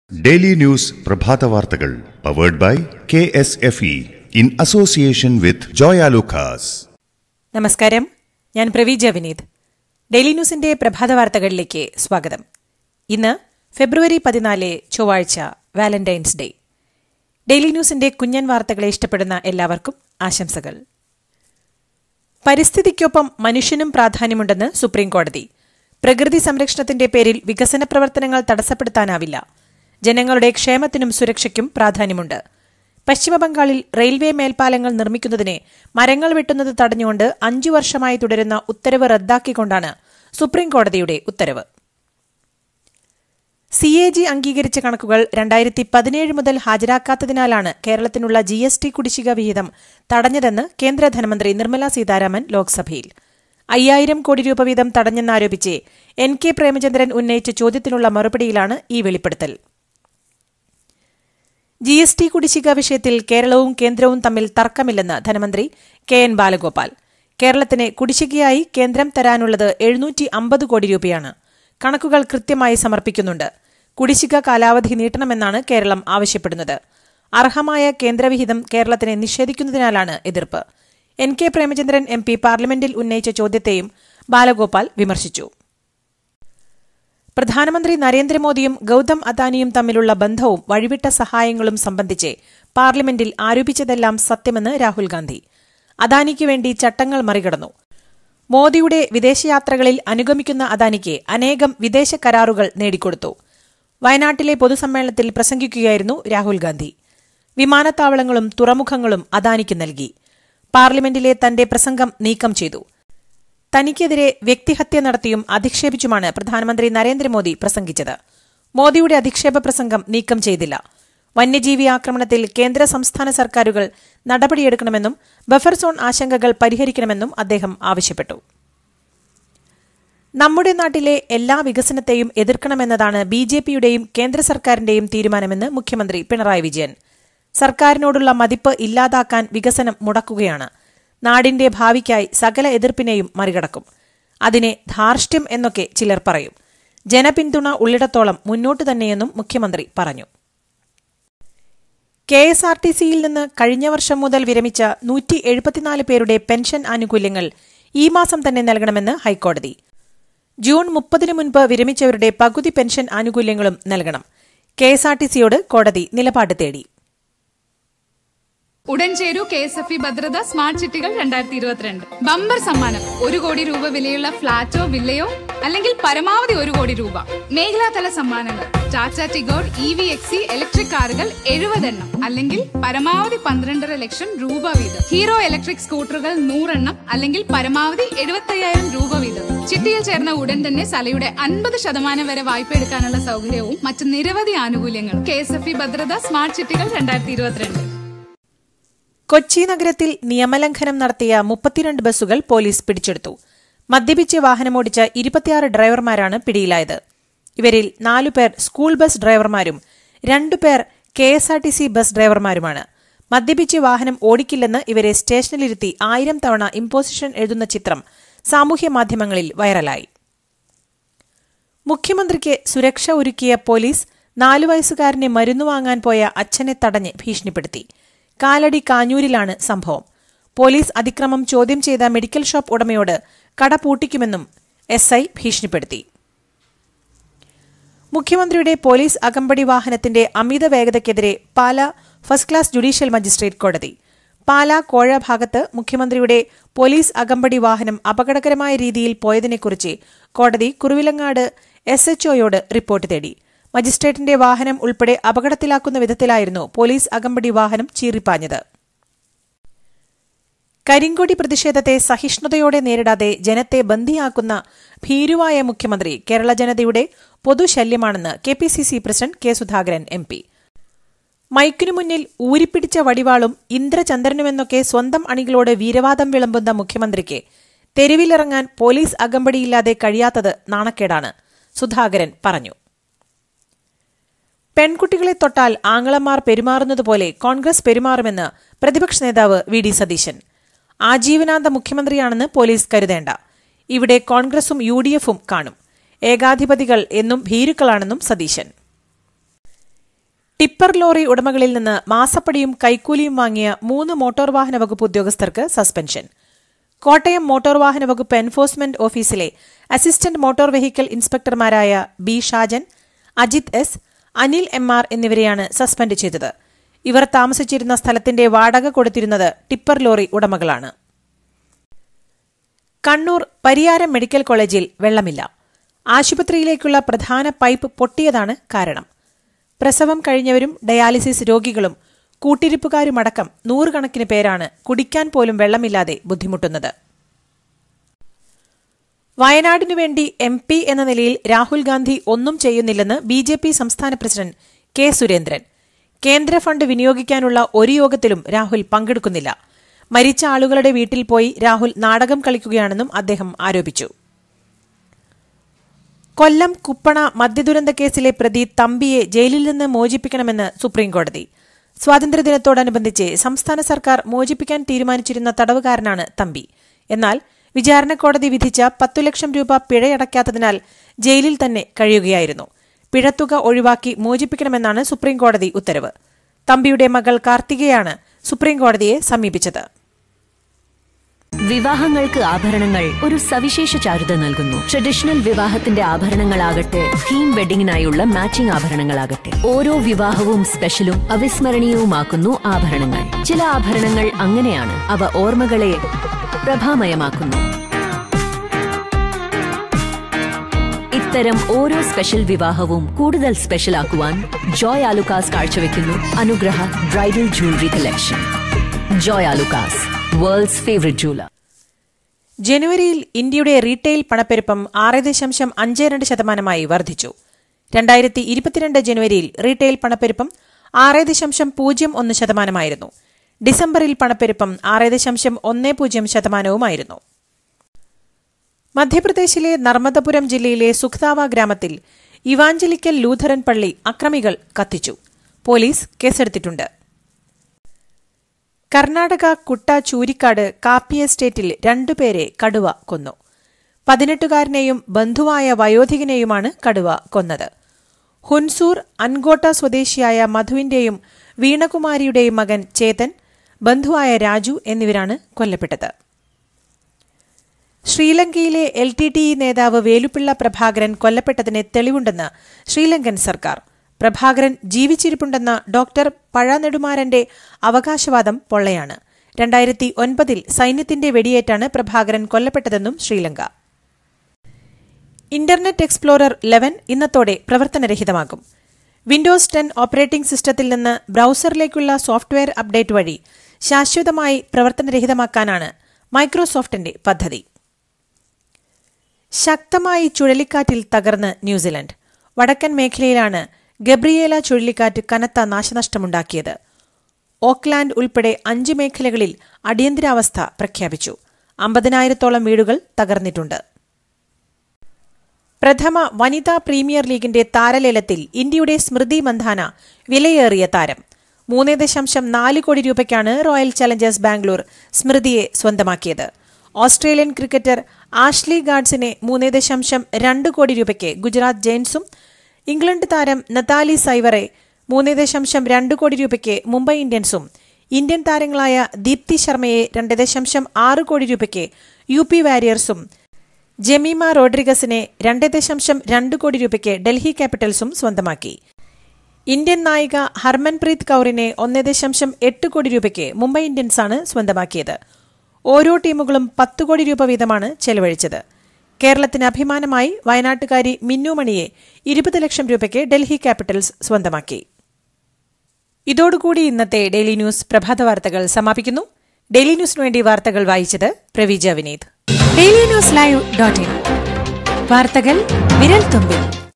daily news പ്രഭാത വാർത്തകൾ powered by K S F E in association with Joyalukkas നമസ്കാരം ഞാൻ പ്രവീജ വിനീത് ഡെയിലി ന്യൂസിന്റെ പ്രഭാത വാർത്തകളിലേക്ക് സ്വാഗതം ഇന്ന് ഫെബ്രുവരി പതിനാല് ചൊവ്വാഴ്ച വാലന്റൈൻസ് ഡേ ഡെയിലി ന്യൂസിന്റെ കുഞ്ഞൻ വാർത്തകളെ ഇഷ്ടപ്പെടുന്ന എല്ലാവർക്കും ആശംസകൾ പരിസ്ഥിതിക്കൊപ്പം മനുഷ്യനും പ്രാധാന്യമുണ്ടെന്ന് സുപ്രീംകോടതി പ്രകൃതി സംരക്ഷണത്തിന്റെ പേരിൽ വികസന പ്രവർത്തനങ്ങൾ തടസ്സപ്പെടുത്താനാവില്ല ജനങ്ങളുടെ ക്ഷേമത്തിനും സുരക്ഷയ്ക്കും പ്രാധാന്യമുണ്ട് പശ്ചിമബംഗാളിൽ റെയിൽവേ മേൽപ്പാലങ്ങൾ നിർമ്മിക്കുന്നതിനെ മരങ്ങൾ വെട്ടുന്നത് തടഞ്ഞുകൊണ്ട് അഞ്ചു വർഷമായി തുടരുന്ന ഉത്തരവ് റദ്ദാക്കിക്കൊണ്ടാണ് സുപ്രീംകോടതിയുടെ ഉത്തരവ് സി എ ജി അംഗീകരിച്ച കണക്കുകൾ രണ്ടായിരത്തി പതിനേഴ് മുതൽ ഹാജരാക്കാത്തതിനാലാണ് കേരളത്തിനുള്ള ജി എസ് ടി കുടിശ്ശിക വിഹിതം തടഞ്ഞതെന്ന് കേന്ദ്ര ധനമന്ത്രി നിർമ്മല സീതാരാമൻ ലോക്സഭയിൽ അയ്യായിരം കോടി രൂപ വീതം തടഞ്ഞെന്നാരോപിച്ച് എൻ കെ പ്രേമചന്ദ്രൻ ഉന്നയിച്ച ചോദ്യത്തിനുള്ള മറുപടിയിലാണ് ഈ വെളിപ്പെടുത്തൽ ജി എസ് ടി കുടിശ്ശിക വിഷയത്തിൽ കേരളവും കേന്ദ്രവും തമ്മിൽ തർക്കമില്ലെന്ന് ധനമന്ത്രി കെ എൻ ബാലഗോപാൽ കേരളത്തിന് കുടിശ്ശികയായി കേന്ദ്രം തരാനുള്ളത് എഴുന്നൂറ്റി അമ്പത് കോടി രൂപയാണ് കണക്കുകൾ കൃത്യമായി സമർപ്പിക്കുന്നുണ്ട് കുടിശ്ശിക കാലാവധി നീട്ടണമെന്നാണ് കേരളം ആവശ്യപ്പെടുന്നത് അർഹമായ കേന്ദ്രവിഹിതം കേരളത്തിന് നിഷേധിക്കുന്നതിനാലാണ് എതിർപ്പ് N K Premachandran M P പാർലമെന്റിൽ ഉന്നയിച്ച ചോദ്യത്തെയും ബാലഗോപാൽ വിമർശിച്ചു പ്രധാനമന്ത്രി നരേന്ദ്രമോദിയും ഗൌതം അദാനിയും തമ്മിലുള്ള ബന്ധവും വഴിവിട്ട സഹായങ്ങളും സംബന്ധിച്ച് പാർലമെന്റിൽ ആരോപിച്ചതെല്ലാം സത്യമെന്ന് രാഹുൽ ഗാന്ധി അദാനിക്ക് വേണ്ടി ചട്ടങ്ങൾ മറികടന്നു മോദിയുടെ വിദേശയാത്രകളിൽ അനുഗമിക്കുന്ന അദാനിക്ക് അനേകം വിദേശ കരാറുകൾ നേടിക്കൊടുത്തു വയനാട്ടിലെ പൊതുസമ്മേളനത്തിൽ പ്രസംഗിക്കുകയായിരുന്നു രാഹുൽ ഗാന്ധി വിമാനത്താവളങ്ങളും തുറമുഖങ്ങളും അദാനിക്ക് നൽകി പാർലമെന്റിലെ തന്റെ പ്രസംഗം നീക്കം ചെയ്തു തനിക്കെതിരെ വ്യക്തിഹത്യ നടത്തിയും അധിക്ഷേപിച്ചുമാണ് പ്രധാനമന്ത്രി നരേന്ദ്രമോദി പ്രസംഗിച്ചത് മോദിയുടെ അധിക്ഷേപ പ്രസംഗം നീക്കം ചെയ്തില്ല വന്യജീവി ആക്രമണത്തിൽ കേന്ദ്ര സംസ്ഥാന സർക്കാരുകൾ നടപടിയെടുക്കണമെന്നും ബഫർ സോൺ ആശങ്കകൾ പരിഹരിക്കണമെന്നും അദ്ദേഹം ആവശ്യപ്പെട്ടു നമ്മുടെ നാട്ടിലെ എല്ലാ വികസനത്തെയും എതിർക്കണമെന്നതാണ് ബി ജെ പിയുടെയും കേന്ദ്ര സർക്കാരിന്റെയും തീരുമാനമെന്ന് മുഖ്യമന്ത്രി പിണറായി വിജയൻ സർക്കാരിനോടുള്ള മതിപ്പ് ഇല്ലാതാക്കാൻ വികസനം മുടക്കുകയാണ് നാടിന്റെ ഭാവിക്കായി സകല എതിർപ്പിനെയും മറികടക്കും അതിനെ ധാർഷ്ട്യം എന്നൊക്കെ ചിലർ പറയും ജനപിന്തുണ ഉള്ളിടത്തോളം മുന്നോട്ട് തന്നെയെന്നും മുഖ്യമന്ത്രി പറഞ്ഞു കെ എസ് ആർ ടി സിയിൽ നിന്ന് കഴിഞ്ഞ വർഷം മുതൽ വിരമിച്ച നൂറ്റി എഴുപത്തിനാല് പേരുടെ പെൻഷൻ ആനുകൂല്യങ്ങൾ ഈ മാസം തന്നെ നൽകണമെന്ന് ഹൈക്കോടതി ജൂൺ മുപ്പതിനു മുൻപ് വിരമിച്ചവരുടെ പകുതി പെൻഷൻ ആനുകൂല്യങ്ങളും നൽകണം കെ എസ് ആർ ടി സിയോട് കോടതി നിലപാട് തേടി ഉടൻ ചേരൂ K S F E Bhadratha smart സിറ്റികൾ രണ്ടായിരത്തി ഇരുപത്തിരണ്ട് ബമ്പർ സമ്മാനം ഒരു കോടി രൂപ വിലയുള്ള ഫ്ളാറ്റോ വില്ലയോ അല്ലെങ്കിൽ പരമാവധി ഒരു കോടി രൂപ മേഖലാതല സമ്മാനങ്ങൾ Tata Tigor E V X E electric കാറുകൾ എഴുപതെണ്ണം അല്ലെങ്കിൽ പരമാവധി പന്ത്രണ്ടര ലക്ഷം രൂപ വീതം ഹീറോ ഇലക്ട്രിക് സ്കൂട്ടറുകൾ നൂറെണ്ണം അല്ലെങ്കിൽ പരമാവധി എഴുപത്തയ്യായിരം രൂപ വീതം ചിട്ടിയിൽ ചേർന്ന ഉടൻ തന്നെ സലയുടെ അൻപത് ശതമാനം വരെ വായ്പ എടുക്കാനുള്ള സൗകര്യവും മറ്റ് നിരവധി ആനുകൂല്യങ്ങളും K S F E Bhadratha smart സിറ്റികൾ രണ്ടായിരത്തി ഇരുപത്തിരണ്ട് കൊച്ചി നഗരത്തിൽ നിയമലംഘനം നടത്തിയ മുപ്പത്തിരണ്ട് ബസ്സുകൾ പോലീസ് പിടിച്ചെടുത്തു മദ്യപിച്ച് വാഹനമോടിച്ച ഇരുപത്തിയാറ് ഡ്രൈവർമാരാണ് പിടിയിലായത് ഇവരിൽ നാലുപേർ സ്കൂൾ ബസ് ഡ്രൈവർമാരും രണ്ടുപേർ K S R T C bus ഡ്രൈവർമാരുമാണ് മദ്യപിച്ച് വാഹനം ഓടിക്കില്ലെന്ന് ഇവരെ സ്റ്റേഷനിലിരുത്തി ആയിരം തവണ ഇമ്പോസിഷൻ എഴുതുന്ന ചിത്രം സാമൂഹ്യ മാധ്യമങ്ങളിൽ വൈറലായി മുഖ്യമന്ത്രിക്ക് സുരക്ഷ ഒരുക്കിയ പോലീസ് നാലു വയസ്സുകാരനെ മരുന്നു വാങ്ങാൻ പോയ അച്ഛനെ തടഞ്ഞ് ഭീഷണിപ്പെടുത്തി കാലടി കാഞ്ഞൂരിലാണ് സംഭവം പോലീസ് അതിക്രമം ചോദ്യം ചെയ്ത മെഡിക്കൽ ഷോപ്പ് ഉടമയോട് കട പൂട്ടിക്കുമെന്നും എസ് ഐ ഭീഷണിപ്പെടുത്തി മുഖ്യമന്ത്രിയുടെ പോലീസ് അകമ്പടി വാഹനത്തിന്റെ അമിത വേഗതയ്ക്കെതിരെ Pala first class judicial magistrate കോടതി പാല കോഴ ഭാഗത്ത് മുഖ്യമന്ത്രിയുടെ പോലീസ് അകമ്പടി വാഹനം അപകടകരമായ രീതിയിൽ പോയതിനെക്കുറിച്ച് കോടതി കുറുവിലങ്ങാട് എസ് എച്ച്ഒയോട് റിപ്പോർട്ട് തേടി മജിസ്ട്രേറ്റിന്റെ വാഹനം ഉൾപ്പെടെ അപകടത്തിലാക്കുന്ന വിധത്തിലായിരുന്നു പോലീസ് അകമ്പടി വാഹനം ചീറിപ്പാഞ്ഞത് കരിങ്കൊടി പ്രതിഷേധത്തെ സഹിഷ്ണുതയോടെ നേരിടാതെ ജനത്തെ ബന്ദിയാക്കുന്ന ഭീരുവായ മുഖ്യമന്ത്രി കേരള ജനതയുടെ പൊതുശല്യമാണെന്ന് K P C C president K Sudhakaran M P മൈക്കിനു മുന്നിൽ ഊരിപ്പിടിച്ച വടിവാളും ഇന്ദ്രചന്ദ്രനുമെന്നൊക്കെ സ്വന്തം അണികളോട് വീരവാദം വിളമ്പുന്ന മുഖ്യമന്ത്രിക്ക് തെരുവിലിറങ്ങാൻ പോലീസ് അകമ്പടിയില്ലാതെ കഴിയാത്തത് നാണക്കേടാണ് സുധാകരൻ പറഞ്ഞു പെൺകുട്ടികളെ തൊട്ടാൽ ആങ്ങളമാർ പെരുമാറുന്നതുപോലെ കോൺഗ്രസ് പെരുമാറുമെന്ന് പ്രതിപക്ഷ നേതാവ് വി ഡി സതീശൻ ആജീവനാന്ത മുഖ്യമന്ത്രിയാണെന്ന് പോലീസ് കരുതേണ്ട ഇവിടെ കോൺഗ്രസും യു ഡി എഫും കാണും ഏകാധിപതികൾ എന്നും ഭീരുക്കളാണെന്നും സതീശൻ ടിപ്പർ ലോറി ഉടമകളിൽ നിന്ന് മാസപ്പടിയും കൈക്കൂലിയും വാങ്ങിയ മൂന്ന് മോട്ടോർ വാഹന വകുപ്പ് ഉദ്യോഗസ്ഥർക്ക് സസ്പെൻഷൻ കോട്ടയം മോട്ടോർ വാഹന വകുപ്പ് എൻഫോഴ്സ്മെന്റ് ഓഫീസിലെ അസിസ്റ്റന്റ് മോട്ടോർ വെഹിക്കിൾ ഇൻസ്പെക്ടർമാരായ B Shajan Ajith S Anil M R എന്നിവരെയാണ് സസ്പെൻഡ് ചെയ്തത് ഇവർ താമസിച്ചിരുന്ന സ്ഥലത്തിന്റെ വാടക കൊടുത്തിരുന്നത് ടിപ്പർ ലോറി ഉടമകളാണ് കണ്ണൂർ പരിയാരം മെഡിക്കൽ കോളേജിൽ വെള്ളമില്ല ആശുപത്രിയിലേക്കുള്ള പ്രധാന പൈപ്പ് പൊട്ടിയതാണ് കാരണം പ്രസവം കഴിഞ്ഞവരും ഡയാലിസിസ് രോഗികളും കൂട്ടിരിപ്പുകാരുമടക്കം നൂറുകണക്കിന് പേരാണ് കുടിക്കാൻ പോലും വെള്ളമില്ലാതെ ബുദ്ധിമുട്ടുന്നത് വയനാടിനു വേണ്ടി എം പി എന്ന നിലയിൽ രാഹുൽ ഗാന്ധി ഒന്നും ചെയ്യുന്നില്ലെന്ന് ബി ജെ പി സംസ്ഥാന പ്രസിഡന്റ് കെ സുരേന്ദ്രൻ കേന്ദ്ര ഫണ്ട് വിനിയോഗിക്കാനുള്ള ഒരു യോഗത്തിലും രാഹുൽ പങ്കെടുക്കുന്നില്ല മരിച്ച ആളുകളുടെ വീട്ടിൽ പോയി രാഹുൽ നാടകം കളിക്കുകയാണെന്നും അദ്ദേഹം ആരോപിച്ചു കൊല്ലം കുപ്പണ മദ്യദുരന്ത കേസിലെ പ്രതി തമ്പിയെ ജയിലിൽ നിന്ന് മോചിപ്പിക്കണമെന്ന് സുപ്രീംകോടതി സ്വാതന്ത്ര്യദിനത്തോടനുബന്ധിച്ച് സംസ്ഥാന സർക്കാർ മോചിപ്പിക്കാൻ തീരുമാനിച്ചിരുന്ന തടവുകാരനാണ് തമ്പി എന്നാൽ വിചാരണ കോടതി വിധിച്ച പത്തു ലക്ഷം രൂപ പിഴയടയ്ക്കാത്തതിനാൽ ജയിലിൽ തന്നെ കഴിയുകയായിരുന്നു പിഴത്തുക ഒഴിവാക്കി മോചിപ്പിക്കണമെന്നാണ് സുപ്രീംകോടതി ഉത്തരവ് തമ്പിയുടെ മകൾ കാർത്തികയാണ് സുപ്രീംകോടതിയെ സമീപിച്ചത് വിവാഹങ്ങൾക്ക് ആഭരണങ്ങൾ ഒരു സവിശേഷ ചാരുത നൽകുന്നു ട്രഡീഷണൽ വിവാഹത്തിന്റെ ആഭരണങ്ങളാകട്ടെ തീം വെഡിങ്ങിനായുള്ള മാച്ചിംഗ് ആഭരണങ്ങളാകട്ടെ ഓരോ വിവാഹവും സ്പെഷ്യലും അവിസ്മരണീയവുമാക്കുന്നു ആഭരണങ്ങൾ ചില ആഭരണങ്ങൾ അങ്ങനെയാണ് അവ ഓർമ്മകളെ പ്രഭാമയമാക്കുന്നു ഇത്തരം ഓരോ സ്പെഷ്യൽ വിവാഹവും കൂടുതൽ സ്പെഷ്യൽ ആക്കുവാൻ ജോയ് ആലുക്കാസ് കാഴ്ചവെക്കുന്നു Anugraha bridal jewellery collection Joy Alukkas world's favourite jeweller ജനുവരിയിൽ ഇന്ത്യയുടെ റീറ്റെയിൽ പണപ്പെരുപ്പം ആറ് ദശാംശം അഞ്ച് രണ്ട് ശതമാനമായി വർദ്ധിച്ചു രണ്ടായിരത്തി ഇരുപത്തിരണ്ട് ജനുവരിയിൽ റീറ്റെയിൽ പണപ്പെരുപ്പം ആറ് ദശാംശം പൂജ്യം ഒന്ന് ശതമാനമായിരുന്നു ഡിസംബറിൽ പണപ്പെരുപ്പം ആറ് ദശാംശം ഒന്ന് പൂജ്യം ശതമാനവുമായിരുന്നു മധ്യപ്രദേശിലെ നർമ്മദപുരം ജില്ലയിലെ സുഖ്താവ ഗ്രാമത്തിൽ ഇവാഞ്ചലിക്കൽ ലൂഥറൻ പള്ളി അക്രമികൾ കത്തിച്ചു പോലീസ് കേസെടുത്തിട്ടുണ്ട് കർണാടക കുട്ട ചൂരിക്കാട് കാപ്പി എസ്റ്റേറ്റിൽ രണ്ടുപേരെ കടുവ കൊന്നു പതിനെട്ടുകാരനെയും ബന്ധുവായ വയോധികനെയുമാണ് കടുവ കൊന്നത് ഹുൻസൂർ അൻഗോട്ട സ്വദേശിയായ മധുവിന്റെയും വീണകുമാരിയുടെയും മകൻ ചേതൻ ബന്ധുവായ രാജു എന്നിവരാണ് കൊല്ലപ്പെട്ടത് ശ്രീലങ്കയിലെ എൽ ടി ടി ഇ നേതാവ് വേലുപ്പിള്ള പ്രഭാകരൻ കൊല്ലപ്പെട്ടതിന് തെളിവുണ്ടെന്ന് ശ്രീലങ്കൻ സർക്കാർ പ്രഭാകരൻ ജീവിച്ചിരിപ്പുണ്ടെന്ന ഡോക്ടർ പഴനെടുമാരന്റെ അവകാശവാദം പൊള്ളയാണ് രണ്ടായിരത്തി ഒൻപതിൽ സൈന്യത്തിന്റെ വെടിയേറ്റാണ് പ്രഭാകരൻ കൊല്ലപ്പെട്ടതെന്നും ശ്രീലങ്ക ഇന്റർനെറ്റ് എക്സ്പ്ലോറർ ലെവൻ ഇന്നത്തോടെ പ്രവർത്തനരഹിതമാകും വിൻഡോസ് ടെൻ ഓപ്പറേറ്റിംഗ് സിസ്റ്റത്തിൽ നിന്ന് ബ്രൌസറിലേക്കുള്ള സോഫ്റ്റ്വെയർ അപ്ഡേറ്റ് വഴി ശാശ്വതമായി പ്രവർത്തനരഹിതമാക്കാനാണ് മൈക്രോസോഫ്റ്റിന്റെ പദ്ധതി ശക്തമായി ചുഴലിക്കാറ്റിൽ തകർന്ന് ന്യൂസിലൻഡ് വടക്കൻ മേഖലയിലാണ് ഗബ്രിയേല ചുഴലിക്കാറ്റ് കനത്ത നാശനഷ്ടമുണ്ടാക്കിയത് ഓക്ലാൻഡ് ഉൾപ്പെടെ അഞ്ച് മേഖലകളിൽ അടിയന്തരാവസ്ഥ പ്രഖ്യാപിച്ചു അമ്പതിനായിരത്തോളം വീടുകൾ തകർന്നിട്ടുണ്ട് പ്രഥമ വനിതാ പ്രീമിയർ ലീഗിന്റെ താരലേലത്തിൽ ഇന്ത്യയുടെ സ്മൃതി മന്ധാന വിലയേറിയ താരം മൂന്ന് ദശാംശം നാല് കോടി രൂപയ്ക്കാണ് റോയൽ ചലഞ്ചേഴ്സ് ബാംഗ്ലൂർ സ്മൃതിയെ സ്വന്തമാക്കിയത് ഓസ്ട്രേലിയൻ ക്രിക്കറ്റർ ആഷ്ലി ഗാഡ്സിനെ മൂന്ന് ദശാംശം രണ്ട് കോടി രൂപയ്ക്ക് ഗുജറാത്ത് ജയൻസും ഇംഗ്ലണ്ട് താരം നതാലി സൈവറെ മൂന്ന് ദശാംശം രണ്ട് കോടി രൂപയ്ക്ക് മുംബൈ ഇന്ത്യൻസും ഇന്ത്യൻ താരങ്ങളായ ദീപ്തി ശർമ്മയെ രണ്ട് ദശാംശം ആറ് കോടി രൂപയ്ക്ക് യു പി വാരിയേഴ്സും ജമീമ റോഡ്രിഗസിനെ രണ്ട് ദശാംശം രണ്ട് കോടി രൂപയ്ക്ക് ഡൽഹി ക്യാപിറ്റൽസും സ്വന്തമാക്കി ഇന്ത്യൻ നായിക ഹർമൻപ്രീത് കൌറിനെ ഒന്ന് ദശാംശം എട്ട് കോടി രൂപയ്ക്ക് മുംബൈ ഇന്ത്യൻസാണ് സ്വന്തമാക്കിയത് ഓരോ ടീമുകളും പത്ത് കോടി രൂപ വീതമാണ് ചെലവഴിച്ചത് കേരളത്തിന് അഭിമാനമായി വയനാട്ടുകാരി മിന്നുമണിയെ ഇരുപത് ലക്ഷം രൂപയ്ക്ക് ഡൽഹി ക്യാപിറ്റൽസ് സ്വന്തമാക്കി ഇതോടുകൂടി ഇന്നത്തെ ഡെയിലി ന്യൂസ് പ്രഭാത വാർത്തകൾ സമാപിക്കുന്നു ഡെയിലി ന്യൂസിനു വേണ്ടി വാർത്തകൾ വായിച്ചത് Praveeja Vineeth daily news live dot in വാർത്തകൾ വിരൽ തുമ്പിൽ